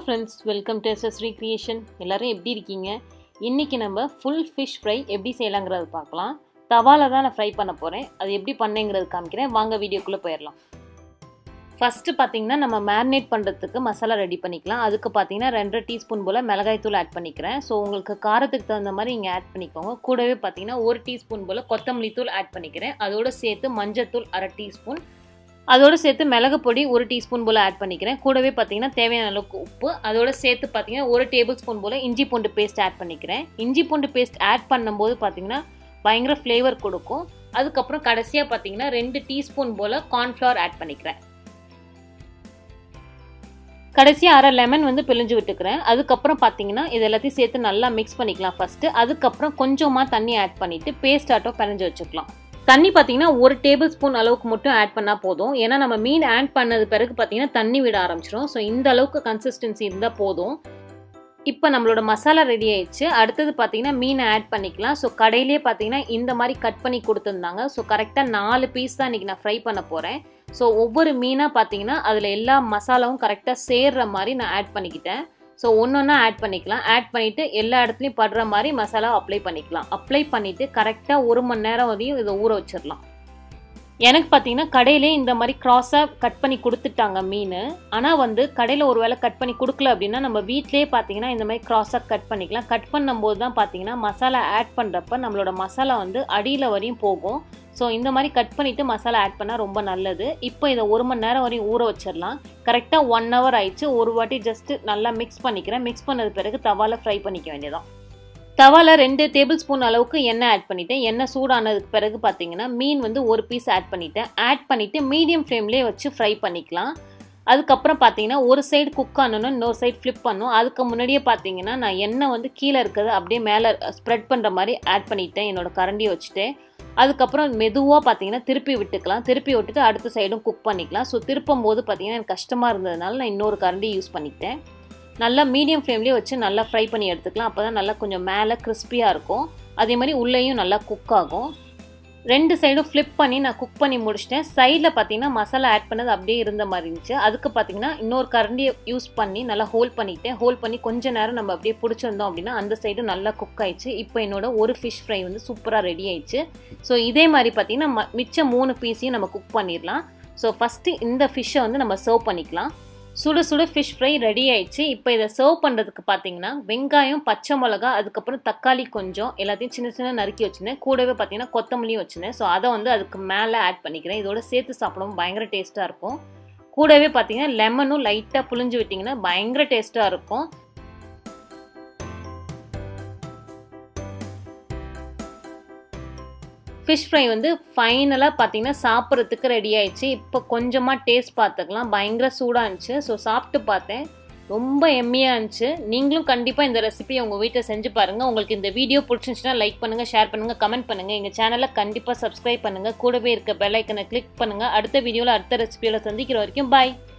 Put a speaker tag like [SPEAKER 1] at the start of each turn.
[SPEAKER 1] friends welcome to எஸ்எஸ்ரீ creation எல்லோரும் எப்படி இருக்கீங்க இன்றைக்கி நம்ம ஃபுல் ஃபிஷ் ஃப்ரை எப்படி செய்யலாங்கிறத பார்க்கலாம் தவால தான் நான் ஃப்ரை பண்ண போகிறேன் அது எப்படி பண்ணேங்கிறது காமிக்கிறேன் வாங்க வீடியோக்குள்ளே போயிடலாம் ஃபஸ்ட்டு பார்த்தீங்கன்னா நம்ம மேரினேட் பண்ணுறதுக்கு மசாலா ரெடி பண்ணிக்கலாம் அதுக்கு பார்த்தீங்கன்னா ரெண்டரை டீஸ்பூன் போல் மிளகாய் தூள் ஆட் பண்ணிக்கிறேன் ஸோ உங்களுக்கு காரத்துக்கு தகுந்த மாதிரி இங்கே ஆட் பண்ணிக்கோங்க கூடவே பார்த்தீங்கன்னா ஒரு டீஸ்பூன் போல் கொத்தமல்லி தூள் ஆட் பண்ணிக்கிறேன் அதோடு சேர்த்து மஞ்சத்தூள் அரை டீஸ்பூன் அதோடு சேர்த்து மிளகு பொடி ஒரு டீஸ்பூன் போல் ஆட் பண்ணிக்கிறேன் கூடவே பார்த்தீங்கன்னா தேவையான அளவுக்கு உப்பு அதோடு சேர்த்து பார்த்தீங்கன்னா ஒரு டேபிள் ஸ்பூன் போல் இஞ்சி பூண்டு பேஸ்ட் ஆட் பண்ணிக்கிறேன் இஞ்சி பூண்டு பேஸ்ட் ஆட் பண்ணும்போது பார்த்தீங்கன்னா பயங்கர ஃப்ளேவர் கொடுக்கும் அதுக்கப்புறம் கடைசியாக பார்த்தீங்கன்னா ரெண்டு டீஸ்பூன் போல் கார்ன்ஃப்ளவர் ஆட் பண்ணிக்கிறேன் கடைசியாக அரை லெமன் வந்து பிழிஞ்சு விட்டுக்கிறேன் அதுக்கப்புறம் பார்த்தீங்கன்னா இது எல்லாத்தையும் சேர்த்து நல்லா மிக்ஸ் பண்ணிக்கலாம் ஃபஸ்ட்டு அதுக்கப்புறம் கொஞ்சமாக தண்ணி ஆட் பண்ணிவிட்டு பேஸ்ட் ஆட்டம் பிணைஞ்சு வச்சுக்கலாம் தண்ணி பார்த்தீங்கன்னா ஒரு டேபிள் ஸ்பூன் அளவுக்கு மட்டும் ஆட் பண்ணால் போதும் ஏன்னா நம்ம மீன் ஆட் பண்ணது பிறகு பார்த்தீங்கன்னா தண்ணி விட ஆரம்பிச்சிடும் ஸோ இந்த அளவுக்கு கன்சிஸ்டன்சி இருந்தால் போதும் இப்போ நம்மளோட மசாலா ரெடி ஆயிடுச்சு அடுத்தது பார்த்தீங்கன்னா மீனை ஆட் பண்ணிக்கலாம் ஸோ கடையிலே பார்த்தீங்கன்னா இந்த மாதிரி கட் பண்ணி கொடுத்துருந்தாங்க ஸோ கரெக்டாக நாலு பீஸ் தான் இன்றைக்கி நான் ஃப்ரை பண்ண போகிறேன் ஸோ ஒவ்வொரு மீனாக பார்த்தீங்கன்னா அதில் எல்லா மசாலாவும் கரெக்டாக சேர்ற மாதிரி நான் ஆட் பண்ணிக்கிட்டேன் ஸோ ஒன்று ஒன்றா ஆட் பண்ணிக்கலாம் ஆட் பண்ணிவிட்டு எல்லா இடத்துலையும் படுற மாதிரி மசாலா அப்ளை பண்ணிக்கலாம் அப்ளை பண்ணிவிட்டு கரெக்டாக ஒரு மணி நேரம் வரையும் இதை ஊற வச்சிடலாம் எனக்கு பார்த்தீங்கன்னா கடையிலே இந்த மாதிரி க்ராஸாக கட் பண்ணி கொடுத்துட்டாங்க மீன் ஆனால் வந்து கடையில் ஒரு வேளை கட் பண்ணி கொடுக்கல அப்படின்னா நம்ம வீட்லேயே பார்த்தீங்கன்னா இந்த மாதிரி க்ராஸாக கட் பண்ணிக்கலாம் கட் பண்ணும்போது தான் பார்த்தீங்கன்னா மசாலா ஆட் பண்ணுறப்ப நம்மளோட மசாலா வந்து அடியில் வரையும் போகும் ஸோ இந்த மாதிரி கட் பண்ணிவிட்டு மசாலா ஆட் பண்ணால் ரொம்ப நல்லது இப்போ இதை ஒரு மணி நேரம் வரையும் ஊற வச்சிடலாம் கரெக்டாக ஒன் ஹவர் ஆயிடுச்சு ஒரு வாட்டி ஜஸ்ட்டு நல்லா மிக்ஸ் பண்ணிக்கிறேன் மிக்ஸ் பண்ணது பிறகு தவாவில் ஃப்ரை பண்ணிக்க வேண்டியதான் தவாவில் ரெண்டு டேபிள் ஸ்பூன் அளவுக்கு எண்ணெய் ஆட் பண்ணிவிட்டேன் எண்ணெய் சூடானதுக்கு பிறகு பார்த்தீங்கன்னா மீன் வந்து ஒரு பீஸ் ஆட் பண்ணிவிட்டேன் ஆட் பண்ணிவிட்டு மீடியம் ஃப்ளேம்லேயே வச்சு ஃப்ரை பண்ணிக்கலாம் அதுக்கப்புறம் பார்த்தீங்கன்னா ஒரு சைடு குக் ஆனணும் இன்னொரு சைடு ஃப்ளிப் பண்ணும் அதுக்கு முன்னாடியே பார்த்தீங்கன்னா நான் எண்ணெய் வந்து கீழே இருக்கிறது அப்படியே மேலே ஸ்ப்ரெட் பண்ணுற மாதிரி ஆட் பண்ணிட்டேன் என்னோட கரண்டியை வச்சுட்டு அதுக்கப்புறம் மெதுவாக பார்த்தீங்கன்னா திருப்பி விட்டுக்கலாம் திருப்பி விட்டுட்டு அடுத்த சைடும் குக் பண்ணிக்கலாம் ஸோ திருப்பும் போது பார்த்தீங்கன்னா எனக்கு கஷ்டமாக இருந்ததுனால நான் இன்னொரு கரண்டி யூஸ் பண்ணிக்கிட்டேன் நல்லா மீடியம் ஃப்ளேம்லேயே வச்சு நல்லா ஃப்ரை பண்ணி எடுத்துக்கலாம் அப்போ தான் நல்லா கொஞ்சம் மேலே கிறிஸ்பியாக இருக்கும் அதே மாதிரி உள்ளேயும் நல்லா குக் ஆகும் ரெண்டு சைடும் ஃப்ளிப் பண்ணி நான் குக் பண்ணி முடிச்சிட்டேன் சைடில் பார்த்தீங்கன்னா மசாலா ஆட் பண்ணது அப்படியே இருந்த மாதிரி இருந்துச்சு அதுக்கு பார்த்தீங்கன்னா இன்னொரு கரண்டியை யூஸ் பண்ணி நல்லா ஹோல் பண்ணிட்டேன் ஹோல் பண்ணி கொஞ்ச நேரம் நம்ம அப்படியே பிடிச்சிருந்தோம் அப்படின்னா அந்த சைடும் நல்லா குக் ஆயிடுச்சு இப்போ என்னோட ஒரு ஃபிஷ் ஃப்ரை வந்து சூப்பராக ரெடி ஆயிடுச்சு ஸோ இதே மாதிரி பார்த்தீங்கன்னா மிச்சம் மூணு பீஸையும் நம்ம குக் பண்ணிடலாம் ஸோ ஃபஸ்ட்டு இந்த ஃபிஷ்ஷை வந்து நம்ம சர்வ் பண்ணிக்கலாம் சுட சுட ஃபிஷ் ஃப்ரை ரெடி ஆயிடுச்சு இப்போ இதை சர்வ் பண்ணுறதுக்கு பார்த்தீங்கன்னா வெங்காயம் பச்சை மிளகா அதுக்கப்புறம் தக்காளி கொஞ்சம் எல்லாத்தையும் சின்ன சின்ன நறுக்கி வச்சுருந்தேன் கூடவே பார்த்தீங்கன்னா கொத்தமல்லியும் வச்சுருந்தேன் ஸோ அதை வந்து அதுக்கு மேலே ஆட் பண்ணிக்கிறேன் இதோட சேர்த்து சாப்பிடவும் பயங்கர டேஸ்ட்டாக இருக்கும் கூடவே பார்த்தீங்கன்னா லெமனும் லைட்டாக புளிஞ்சு விட்டிங்கன்னா பயங்கர டேஸ்ட்டாக இருக்கும் ஃபிஷ் ஃப்ரை வந்து ஃபைனலாக பார்த்தீங்கன்னா சாப்பிட்றதுக்கு ரெடி ஆயிடுச்சு இப்போ கொஞ்சமாக டேஸ்ட் பார்த்துக்கலாம் பயங்கர சூடாக இருந்துச்சு ஸோ சாப்பிட்டு பார்த்தேன் ரொம்ப எம்மியாக இருந்துச்சு நீங்களும் கண்டிப்பாக இந்த ரெசிபியை உங்கள் வீட்டில் செஞ்சு பாருங்கள் உங்களுக்கு இந்த வீடியோ பிடிச்சிருந்துச்சுன்னா லைக் பண்ணுங்கள் ஷேர் பண்ணுங்கள் கமெண்ட் பண்ணுங்கள் எங்கள் சேனலை கண்டிப்பாக சப்ஸ்கிரைப் பண்ணுங்கள் கூடவே இருக்க பெல் ஐக்கனை கிளிக் பண்ணுங்கள் அடுத்த வீடியோவில் அடுத்த ரெசிபியோட சந்திக்கிற வரைக்கும் பாய்